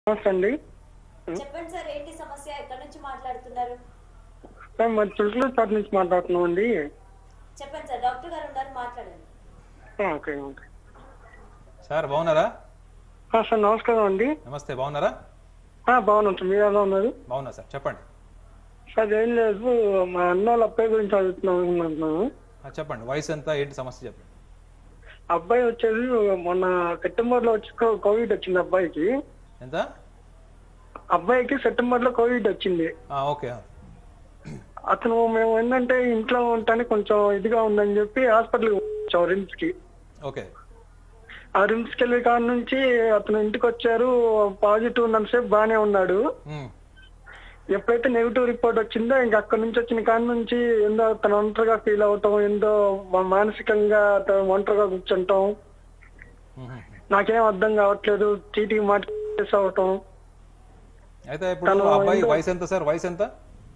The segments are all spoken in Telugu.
నమస్తే అండి చెప్పండి సార్ ఏంటి సమస్య ఎక్కడి నుంచి మాట్లాడుతున్నారు సార్ మరి చుట్టుపక్కల నుంచి మాట్లాడుతున్నాం అండి చెప్పండి సార్ డాక్టర్ గారు ఉన్నారు మాట్లాడండి ఓకే ఓకే సార్ బాగున్నారా ఆ, సార్ నమస్కారం అండి నమస్తే బాగున్నారా ఆ, బాగున్నాం సార్ మీరు ఎలా ఉన్నారు బాగున్నా సార్ చెప్పండి సార్ ఏం లేదు మా అన్న వాళ్ళ అబ్బాయి గురించి అడుగుతున్నాం అనుకుంటున్నాను ఆ, చెప్పండి వయసు ఎంత ఏంటి సమస్య చెప్పండి అబ్బాయి వచ్చేది మొన్న సెప్టెంబర్ లో వచ్చి కో- కోవిడ్ వచ్చింది అబ్బాయికి ఎంత అబ్బాయికి సెప్టెంబర్ లో కోవిడ్ వచ్చింది ఆ, ఓకే ఆ. అతను మేము ఏంటంటే ఇంట్లో ఉంటానే కొంచెం ఇదిగా ఉందని చెప్పి హాస్పిటల్కి వచ్చాం రిమ్స్ కి ఓకే ఆ రిమ్స్ కి వెళ్ళే కాడ నుంచి అతను ఇంటికి వచ్చారు పాజిటివ్ ఉన్నంతసేపు బాగానే ఉన్నాడు ఉమ్, ఎప్పుడైతే నెగిటివ్ రిపోర్ట్ వచ్చిందో ఇంక అక్కడి నుంచి వచ్చిన కాడి నుంచి ఏందో తను ఒంటరిగా ఫీల్ అవటం ఏందో మా- మానసికంగా తను ఒంటరిగా కూర్చుంటాం ఉమ్, ఉమ్. నాకేం అర్థం కావట్లేదు చీటికి మాట అవటం అయితే ఇప్పుడు తను అబ్బాయి ఏందో- వయసు ఎంత సార్ వయసు ఎంత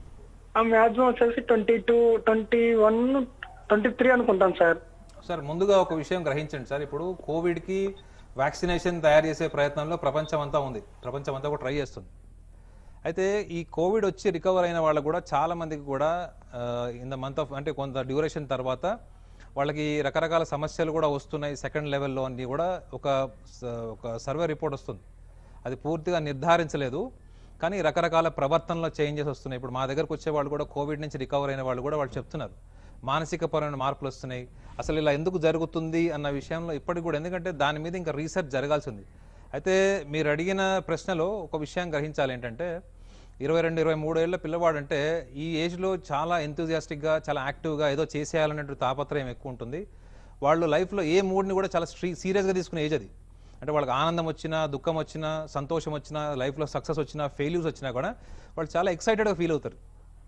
ఆ మ్యాక్సిమం వచ్చేసి twenty two twenty one twenty three అనుకుంటాను సార్ సార్ ముందుగా ఒక విషయం గ్రహించండి సార్ ఇప్పుడు కోవిడ్కి వ్యాక్సినేషన్ తయారు చేసే ప్రయత్నంలో ప్రపంచం అంతా ఉంది ప్రపంచం అంతా కూడా ట్రై చేస్తుంది అయితే ఈ కోవిడ్ వచ్చి రికవర్ అయిన వాళ్ళకు కూడా చాలా మందికి కూడా ఇన్ ద మంత్ ఆఫ్ అంటే కొంత డ్యూరేషన్ తర్వాత వాళ్ళకి రకరకాల సమస్యలు కూడా వస్తున్నాయి సెకండ్ లెవెల్లో అన్ని కూడా ఒక స- ఒక సర్వే రిపోర్ట్ వస్తుంది అది పూర్తిగా నిర్ధారించలేదు కానీ రకరకాల ప్రవర్తనలో చేంజెస్ వస్తున్నాయి ఇప్పుడు మా దగ్గరకు వచ్చే వాళ్ళు కూడా కోవిడ్ నుంచి రికవర్ అయిన వాళ్ళు కూడా వాళ్ళు చెప్తున్నారు మానసిక పరమైన మార్పులు వస్తున్నాయి అసలు ఇలా ఎందుకు జరుగుతుంది అన్న విషయంలో ఇప్పటికి కూడా ఎందుకంటే దాని మీద ఇంకా రీసెర్చ్ జరగాల్సింది అయితే మీరు అడిగిన ప్రశ్నలో ఒక విషయం గ్రహించాలి ఏంటంటే ఇరవై రెండు ఇరవై మూడు ఏళ్ళ పిల్లవాడు అంటే ఈ ఏజ్లో చాలా ఎంతూజియాస్టిక్గా చాలా యాక్టివ్గా ఏదో చేసేయాలన్నట్టు తాపత్రయం ఎక్కువ ఉంటుంది వాళ్ళు లైఫ్లో ఏ మూడ్ని కూడా చాలా స్ట్రీ సీరియస్గా తీసుకునే ఏజ్ అది అంటే వాళ్ళకి ఆనందం వచ్చినా దుఃఖం వచ్చినా సంతోషం వచ్చినా లైఫ్లో సక్సెస్ వచ్చినా ఫెయిల్యూర్స్ వచ్చినా కూడా వాళ్ళు చాలా ఎక్సైటెడ్గా ఫీల్ అవుతారు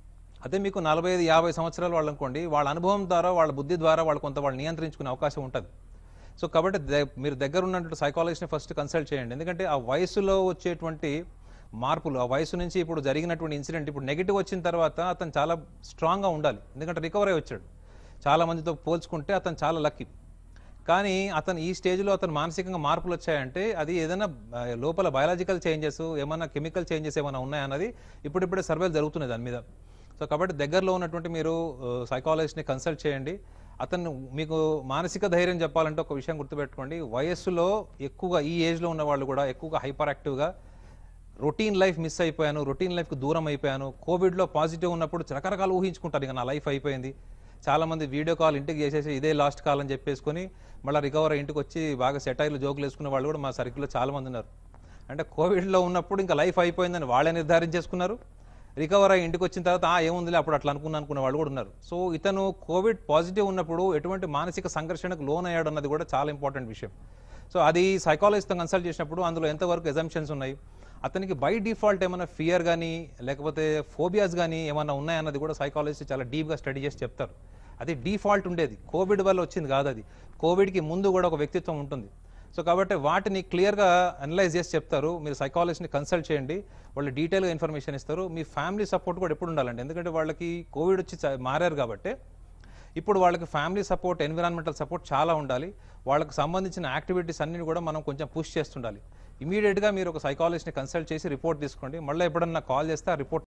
అదే మీకు నలభై ఐదు యాభై సంవత్సరాలు వాళ్ళు అనుకోండి వాళ్ళ అనుభవం ద్వారా వాళ్ళ బుద్ధి ద్వారా వాళ్ళు కొంత వాళ్ళు నియంత్రించుకునే అవకాశం ఉంటుంది సో కాబట్టి ద- మీరు దగ్గర ఉన్నటువంటి సైకాలజిస్ట్ని ఫస్ట్ కన్సల్ట్ చేయండి ఎందుకంటే ఆ వయసులో వచ్చేటువంటి మార్పులు ఆ వయసు నుంచి ఇప్పుడు జరిగినటువంటి ఇన్సిడెంట్ ఇప్పుడు నెగిటివ్ వచ్చిన తర్వాత అతను చాలా స్ట్రాంగ్గా ఉండాలి ఎందుకంటే రికవర్ అయి వచ్చాడు చాలా మందితో పోల్చుకుంటే అతను చాలా లక్కీ కానీ అతను ఈ స్టేజ్లో అతను మానసికంగా మార్పులు వచ్చాయంటే అది ఏదైనా ఆ, లోపల బయాలజికల్ చేంజెస్ ఏమైనా కెమికల్ చేంజెస్ ఏమైనా ఉన్నాయన్నది ఇప్పుడిప్పుడే సర్వేలు జరుగుతున్నాయి దాని మీద సో కాబట్టి దగ్గరలో ఉన్నటువంటి మీరు సైకాలజిస్ట్ని కన్సల్ట్ చేయండి అతను మీకు మానసిక ధైర్యం చెప్పాలంటే ఒక విషయం గుర్తుపెట్టుకోండి వయస్సులో ఎక్కువగా ఈ ఏజ్లో ఉన్న వాళ్ళు కూడా ఎక్కువగా హైపర్ యాక్టివ్గా రొటీన్ లైఫ్ మిస్ అయిపోయాను రొటీన్ లైఫ్కి దూరం అయిపోయాను కోవిడ్లో పాజిటివ్ ఉన్నప్పుడు రకరకాలు ఊహించుకుంటారు ఇక నా లైఫ్ అయిపోయింది చాలామంది వీడియో కాల్ ఇంటికి చేసేసి ఇదే లాస్ట్ కాల్ అని చెప్పేసుకొని మళ్ళీ రికవర్ అయ్యి ఇంటికి వచ్చి బాగా సెటైర్లు జోకులు వేసుకునే వాళ్ళు కూడా మా సర్కిల్లో చాలామంది ఉన్నారు అంటే కోవిడ్లో ఉన్నప్పుడు ఇంకా లైఫ్ అయిపోయిందని వాళ్ళే నిర్ధారించేసుకున్నారు రికవర్ అయ్యి ఇంటికి వచ్చిన తర్వాత ఆ ఏముందిలే అప్పుడు అట్లా అనుకున్నా అనుకునే వాళ్ళు కూడా ఉన్నారు సో ఇతను కోవిడ్ పాజిటివ్ ఉన్నప్పుడు ఎటువంటి మానసిక సంఘర్షణకు లోన్ అయ్యాడు అన్నది కూడా చాలా ఇంపార్టెంట్ విషయం సో అది సైకాలజిస్ట్తో కన్సల్ట్ చేసినప్పుడు అందులో ఎంతవరకు ఎజంప్షన్స్ ఉన్నాయి అతనికి బై డిఫాల్ట్ ఏమైనా ఫియర్ కానీ లేకపోతే ఫోబియాస్ కానీ ఏమైనా ఉన్నాయన్నది కూడా సైకాలజిస్ట్ చాలా డీప్గా స్టడీ చేసి చెప్తారు అది డిఫాల్ట్ ఉండేది కోవిడ్ వల్ల వచ్చింది కాదు అది కోవిడ్కి ముందు కూడా ఒక వ్యక్తిత్వం ఉంటుంది సో కాబట్టి వాటిని క్లియర్గా అనలైజ్ చేసి చెప్తారు మీరు సైకాలజిస్ట్ని కన్సల్ట్ చేయండి వాళ్ళు డీటెయిల్గా ఇన్ఫర్మేషన్ ఇస్తారు మీ ఫ్యామిలీ సపోర్ట్ కూడా ఎప్పుడు ఉండాలండి ఎందుకంటే వాళ్ళకి కోవిడ్ వచ్చి చ- మారారు కాబట్టి ఇప్పుడు వాళ్ళకి ఫ్యామిలీ సపోర్ట్ ఎన్విరాన్మెంటల్ సపోర్ట్ చాలా ఉండాలి వాళ్ళకి సంబంధించిన యాక్టివిటీస్ అన్ని కూడా మనం కొంచెం పుష్ చేస్తుండాలి ఇమీడియట్గా మీరు ఒక సైకాలజిస్ట్ని కన్సల్ట్ చేసి రిపోర్ట్ తీసుకోండి మళ్ళీ ఎప్పుడన్నా కాల్ చేస్తే ఆ రిపోర్ట్